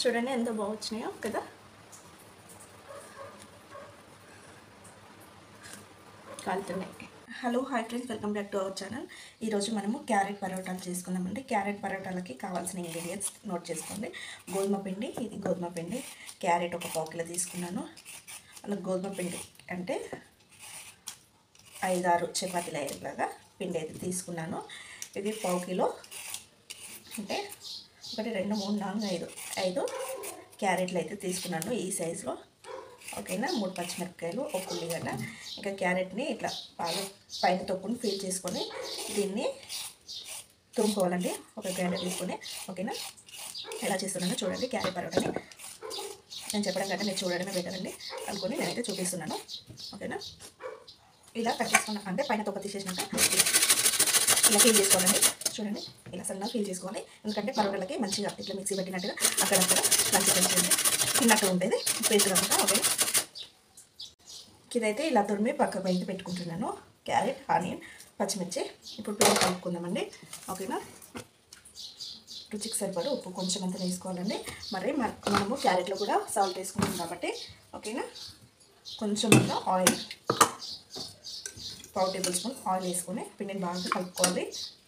చూడండి ఎంత బాగా వచ్చినాయో కదా కాలుతున్నాయి hello hi friends welcome back to our channel ఈరోజు మనము క్యారెట్ పరోటాలు చేసుకుందామండి క్యారెట్ పరోటాలకి కావాల్సిన ఇంగ్రీడియంట్స్ నోట్ చేసుకోండి గోధుమ పిండి ఇది గోధుమ పిండి క్యారెట్ ఒక పావు కిలో తీసుకున్నాను అలా గోధుమ పిండి అంటే ఐదారు చపాతీలు అయ్యేలాగా పిండి అయితే తీసుకున్నాను ఇది పావు కిలో అంటే ఒకటి రెండు మూడు నాలుగు ఐదు ఐదు క్యారెట్లు అయితే తీసుకున్నాను ఈ సైజులో ఓకేనా మూడు పచ్చిమిరపకాయలు ఒక ఉల్లిగడ్డ ఇంకా క్యారెట్ని ఇట్లా బాగా పైన తొక్కుని ఫీల్ చేసుకొని దీన్ని తురుముకోవాలండి ఒక గ్రైండర్ తీసుకొని ఓకేనా ఎలా చేస్తున్నానో చూడండి క్యారెట్ పరోటాని నేను చెప్పడం కంటే మీరు చూడడమే బెటర్ అండి అనుకొని నేనైతే చూపిస్తున్నాను ఓకేనా ఇలా కట్ చేసుకున్నా అంటే పైన తొక్క తీసేసినాక ఇలా ఫీల్ చేసుకోవాలండి చూడండి ఇలా సన్నగా ఫీల్ చేసుకోవాలి ఎందుకంటే పరోటాలకి మంచిగా ఇట్లా మిక్సీ పెట్టినట్టుగా అక్కడక్కడ మంచి మంచి తిన్నట్టు ఉంటుంది పేస్ట్ కాకుండా ఓకే ఇదైతే ఇలా తురిమి పక్కకు అయితే పెట్టుకుంటున్నాను క్యారెట్ ఆనియన్ పచ్చిమిర్చి ఇప్పుడు పిండి కలుపుకుందామండి ఓకేనా రుచికి సరిపడు ఉప్పు కొంచెం అంత వేసుకోవాలండి మరి మన- మనము క్యారెట్లో కూడా సాల్ట్ వేసుకుంటాం కాబట్టి ఓకేనా కొంచెం అంత ఆయిల్ పావు టేబుల్ స్పూన్ ఆయిల్ వేసుకొని పిండిని బాగా కలుపుకోవాలి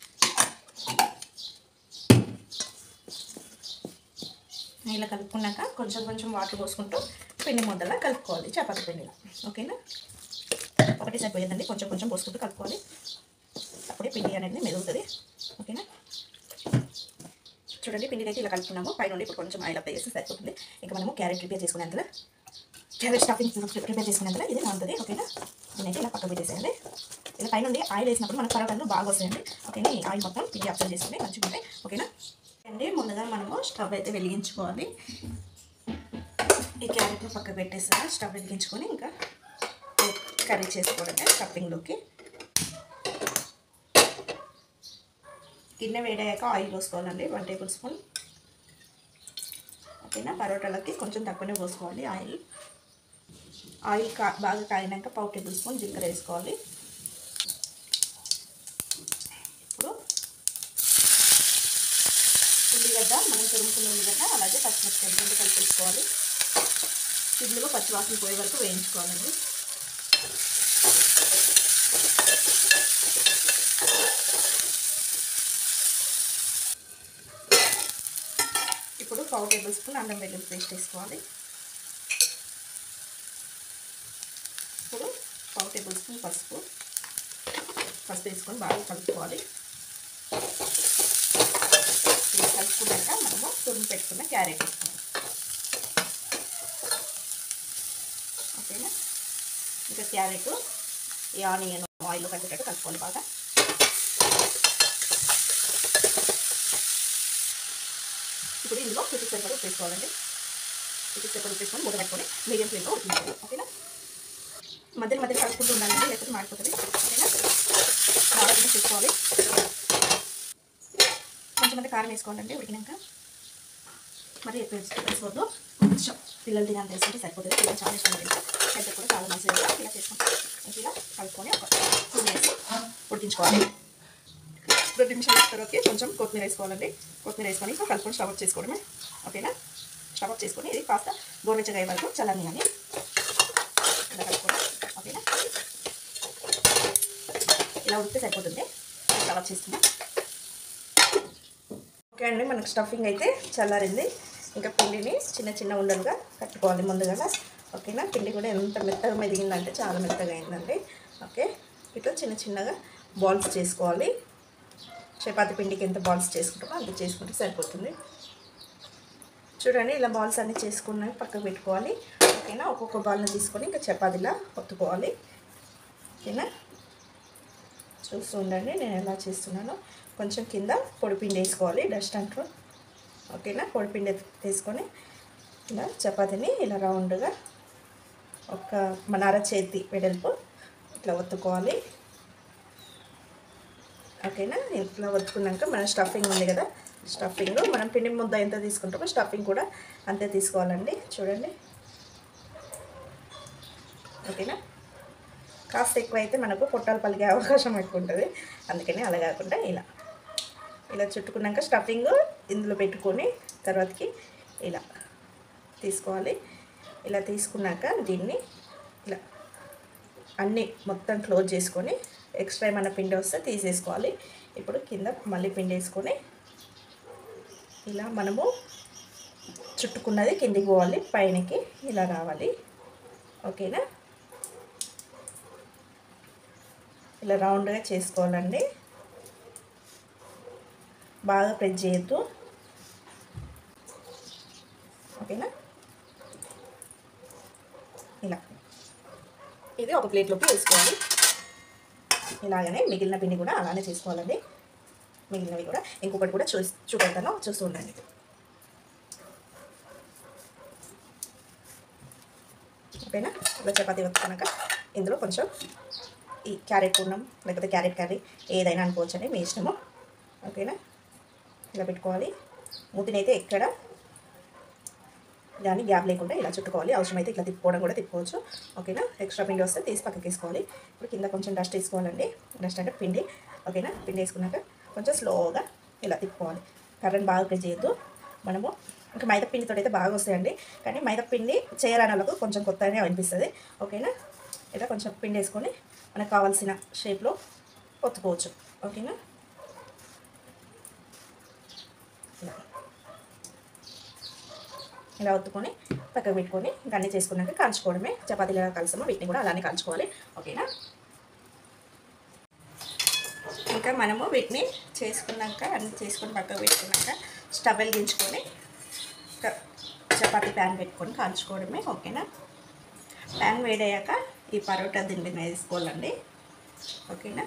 ఇలా కలుపుకున్నాక కొంచెం కొంచెం వాటర్ పోసుకుంటూ పిండి ముద్దలా కలుపుకోవాలి చపాతీ పిండిలా ఓకేనా ఒకటి సరిపోయేదండి కొంచెం కొంచెం పోసుకుంటూ కలుపుకోవాలి అప్పుడే పిండి అనేది మెరుగుతుంది ఓకేనా చూడండి పిండిని అయితే ఇలా కలుపుకున్నాము పైన నుండి ఇప్పుడు కొంచెం ఆయిల్ అప్లై చేస్తే సరిపోతుంది ఇంకా మనము క్యారెట్ ప్రిపేర్ చేసుకునేంతలో క్యారెట్ స్టఫింగ్ ప్రిపేర్ చేసుకునేంతలో ఇది బాగుంటుంది ఓకేనా దీనైతే ఇలా పక్క పెట్టేసేయండి ఇలా పైన నుండి ఆయిల్ వేసినప్పుడు మనకు పరోటాలు బాగా వస్తాయండి ఓకేనా ఈ ఆయిల్ మొత్తం పిండి అప్లై చేసుకుని మంచిగా ఉంటాయి ఓకేనా అండి ముందుగా మనము స్టవ్ అయితే వెలిగించుకోవాలి ఈ క్యారెట్ని పక్క పెట్టేసాను స్టవ్ వెలిగించుకొని ఇంకా కర్రీ చేసుకోవడమే స్టఫింగ్లోకి గిన్నె వేడయ్యాక ఆయిల్ పోసుకోవాలండి వన్ టేబుల్ స్పూన్ ఓకేనా పరోటాలకి కొంచెం తక్కువనే పోసుకోవాలి ఆయిల్ ఆయిల్ కా బాగా కాగినాక పావు టేబుల్ స్పూన్ జీలకర్ర వేసుకోవాలి ఇప్పుడు ఉల్లిగడ్డ మనం తురుముకున్న ఉల్లిగడ్డ అలాగే పచ్చిమిరపకాయలు రెండు కలిపేసుకోవాలి ఇందులో పచ్చివాసన పోయే వరకు వేయించుకోవాలండి ఇప్పుడు పావు టేబుల్ స్పూన్ అల్లం వెల్లుల్లి పేస్ట్ వేసుకోవాలి ఇప్పుడు పావు టేబుల్ స్పూన్ పసుపు పసుపు వేసుకొని బాగా కలుపుకోవాలి ఇలా కలుపుకున్నాక మనము తురిమి పెట్టుకున్న క్యారెట్ వేసుకోవాలి ఓకేనా ఇంకా క్యారెట్ ఈ ఆనియన్ ఆయిల్ కలిపేటట్టు కలుపుకోవాలి బాగా ఇప్పుడు ఇందులో రుచి సరిపడ ఉప్పు వేసుకోవాలండి రుచి సరిపడ ఉప్పు వేసుకొని మూత పెట్టుకొని మీడియం ఫ్లేమ్లో ఉడికించాలి ఓకేనా మధ్యలో మధ్యలో కలుపుకుంటూ ఉండాలండి లేకపోతే మాడిపోతుంది ఓకేనా బాగా చూసుకోవాలి కొంచెం అంత కారం వేసుకోవాలండి ఉడికినాక మరి ఎక్కువ వేసుకో- వేసుకోవద్దు కొంచెం పిల్లలు తినాలి వేసుకుంటే సరిపోతుంది పిల్లలు చాలా ఇష్టం తింటారు హెల్త్ కూడా చాలా మంచిది కదా ఇలా చేసుకుంటాం ఇలా కలుపుకొని ఒక టూ మినిట్స్ ఉడికించుకోవాలి రెండు నిమిషాల తర్వాత కొంచెం కొత్తిమీర వేసుకోవాలండి కొత్తిమీర వేసుకొని ఇంకా కలుపుకొని స్టవ్ ఆఫ్ చేసుకోవడమే ఓకేనా స్టవ్ ఆఫ్ చేసుకొని ఇది కాస్త గోరువెచ్చగా అయ్యే వరకు చల్లనియాలి ఇలా కలుపుకోండి ఓకేనా ఇలా ఉడితే సరిపోతుంది స్టవ్ ఆఫ్ చేస్తున్నా ఓకే అండి మనకు స్టఫింగ్ అయితే చల్లారింది ఇంకా పిండిని చిన్న చిన్న ఉండలుగా కట్టుకోవాలి ముందుగా ఓకేనా పిండి కూడా ఎంత మెత్తగా మెదిగిందంటే చాలా మెత్తగా అయిందండి ఓకే ఇట్లా చిన్న చిన్నగా బాల్స్ చేసుకోవాలి చపాతి పిండికి ఎంత బాల్స్ చేసుకుంటామో అంత చేసుకుంటే సరిపోతుంది చూడండి ఇలా బాల్స్ అన్నీ చేసుకున్నవి పక్కకు పెట్టుకోవాలి ఓకేనా ఒక్కొక్క బాల్ని తీసుకొని ఇంకా చపాతీలా ఒత్తుకోవాలి ఓకేనా చూస్తూ ఉండండి నేను ఎలా చేస్తున్నానో కొంచెం కింద పొడిపిండి వేసుకోవాలి డస్ట్ అంటూ ఓకేనా పొడిపిండి వేసుకొని ఇలా చపాతీని ఇలా రౌండ్గా ఒక మన అర చేతి వెడల్పు ఇట్లా ఒత్తుకోవాలి ఓకేనా ఇట్లా ఒత్తుకున్నాక మన స్టఫింగ్ ఉంది కదా స్టఫింగ్ మనం పిండి ముద్ద ఎంత తీసుకుంటామో స్టఫింగ్ కూడా అంతే తీసుకోవాలండి చూడండి ఓకేనా కాస్త ఎక్కువ అయితే మనకు పొట్టాలు పలిగే అవకాశం ఎక్కువ ఉంటుంది అందుకని అలా కాకుండా ఇలా ఇలా చుట్టుకున్నాక స్టఫింగ్ ఇందులో పెట్టుకొని తర్వాతకి ఇలా తీసుకోవాలి ఇలా తీసుకున్నాక దీన్ని ఇలా అన్నీ మొత్తం క్లోజ్ చేసుకొని ఎక్స్ట్రా ఏమైనా పిండి వస్తే తీసేసుకోవాలి ఇప్పుడు కింద మళ్ళీ పిండి వేసుకొని ఇలా మనము చుట్టుకున్నది కిందికి పోవాలి పైనకి ఇలా రావాలి ఓకేనా ఇలా రౌండ్గా చేసుకోవాలండి బాగా ప్రెస్ చేయొద్దు ఓకేనా ఇలా ఇది ఒక ప్లేట్లోకి వేసుకోవాలి ఇలాగనే మిగిలిన పిండి కూడా అలానే చేసుకోవాలండి మిగిలినవి కూడా ఇంకొకటి కూడా చూ చూపెడతాను చూస్తూ ఉండండి ఓకేనా ఇలా చపాతీ వస్తున్నాక ఇందులో కొంచెం ఈ క్యారెట్ పూర్ణం లేకపోతే క్యారెట్ కర్రీ ఏదైనా అనుకోవచ్చండి మీ ఇష్టము ఓకేనా ఇలా పెట్టుకోవాలి మూతినైతే ఎక్కడ దాన్ని గ్యాప్ లేకుండా ఇలా చుట్టుకోవాలి అవసరమైతే ఇట్లా తిప్పుకోవడం కూడా తిప్పుకోవచ్చు ఓకేనా ఎక్స్ట్రా పిండి వస్తే తీసి పక్కకి వేసుకోవాలి ఇప్పుడు కింద కొంచెం డస్ట్ వేసుకోవాలండి డస్ట్ అంటే పిండి ఓకేనా పిండి వేసుకున్నాక కొంచెం స్లోగా ఇలా తిప్పుకోవాలి కర్రని బాగా ప్రెస్ చేయొద్దు మనము ఇంకా మైదా పిండితో అయితే బాగా వస్తాయండి కానీ మైదా పిండి చేయరాని వాళ్ళకు కొంచెం కొత్తగానే అనిపిస్తుంది ఓకేనా ఇలా కొంచెం పిండి వేసుకొని మనకు కావాల్సిన షేప్లో ఒత్తుకోవచ్చు ఓకేనా ఇలా ఇలా ఒత్తుకొని పక్కకు పెట్టుకొని ఇంకా అన్నీ చేసుకున్నాక కాల్చుకోవడమే చపాతీలు ఎలా కలుస్తామో వీటిని కూడా అలానే కాల్చుకోవాలి ఓకేనా ఇంకా మనము వీటిని చేసుకున్నాక అన్ని చేసుకొని పక్కకు పెట్టుకున్నాక స్టవ్ వెలిగించుకొని ఒక చపాతీ ప్యాన్ పెట్టుకొని కాల్చుకోవడమే ఓకేనా ప్యాన్ వేడయ్యాక ఈ పరోటా దిండిని వేసుకోవాలండి ఓకేనా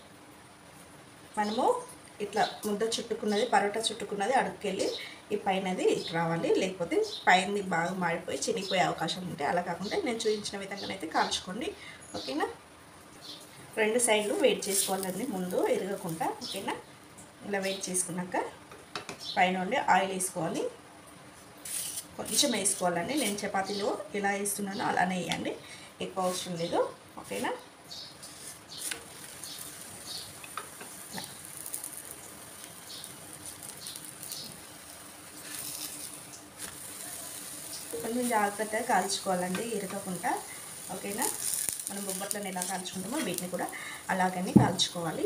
మనము ఇట్లా ముద్ద చుట్టుకున్నది పరోటా చుట్టుకున్నది అడుగుకెళ్ళి ఈ పైనది ఇటు రావాలి లేకపోతే పైనది బాగా మాడిపోయి చినిగిపోయే అవకాశం ఉంటే అలా కాకుండా నేను చూపించిన విధంగానైతే కాల్చుకోండి ఓకేనా రెండు సైడ్లు వెయిట్ చేసుకోవాలండి ముందు ఎరగకుండా ఓకేనా ఇలా వెయిట్ చేసుకున్నాక పైన ఉండి ఆయిల్ వేసుకోవాలి కొంచెం వేసుకోవాలండి నేను చపాతీలో ఎలా వేస్తున్నానో అలానే వేయండి ఎక్కువ అవసరం లేదు ఓకేనా కొంచెం జాగ్రత్తగా కాల్చుకోవాలండి ఇరగకుండా ఓకేనా మనం బొబ్బట్లను ఎలా కాల్చుకుంటామో వీటిని కూడా అలాగనే కాల్చుకోవాలి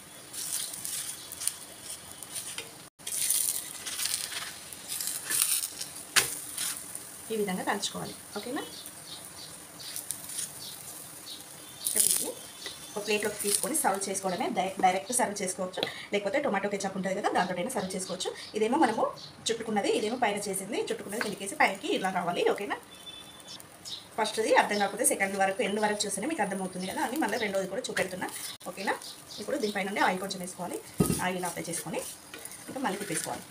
ఈ విధంగా కాల్చుకోవాలి ఓకేనా వీటిని ఒక ప్లేట్లోకి తీసుకొని సర్వ్ చేసుకోవడమే డై- డైరెక్ట్ సర్వ్ చేసుకోవచ్చు లేకపోతే టొమాటో కెచప్ ఉంటుంది కదా దాంతోనైనా సర్వ్ చేసుకోవచ్చు ఇదేమో మనము చుట్టుకున్నది ఇదేమో పైన చేసింది చుట్టుకున్నది కిందికేసి పైకి ఇలా రావాలి ఓకేనా ఫస్ట్ది అర్థం కాకపోతే సెకండ్ వరకు ఎండ్ వరకు చూస్తేనే మీకు అర్థమవుతుంది కదా అని మళ్ళీ రెండోది కూడా చూపెడుతున్నా ఓకేనా ఇప్పుడు దీనిపైన నుండి ఆయిల్ కొంచెం వేసుకోవాలి ఆయిల్ అప్లై చేసుకొని ఇంకా మళ్ళీ తిప్పేసుకోవాలి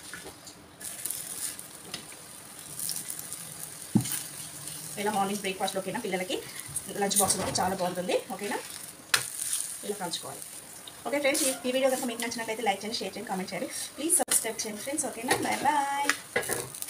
ఇలా మార్నింగ్ బ్రేక్ఫాస్ట్లోకైనా పిల్లలకి లంచ్ బాక్స్లోకి చాలా బాగుంటుంది ఓకేనా ఇలా కాల్చుకోవాలి ఓకే ఫ్రెండ్స్ ఈ ఈ వీడియో కనుక మీకు నచ్చినట్లయితే లైక్ చేయండి షేర్ చేయండి కామెంట్ చేయండి ప్లీజ్ సబ్స్క్రైబ్ చేయండి ఫ్రెండ్స్ ఓకేనా బాయ్ బాయ్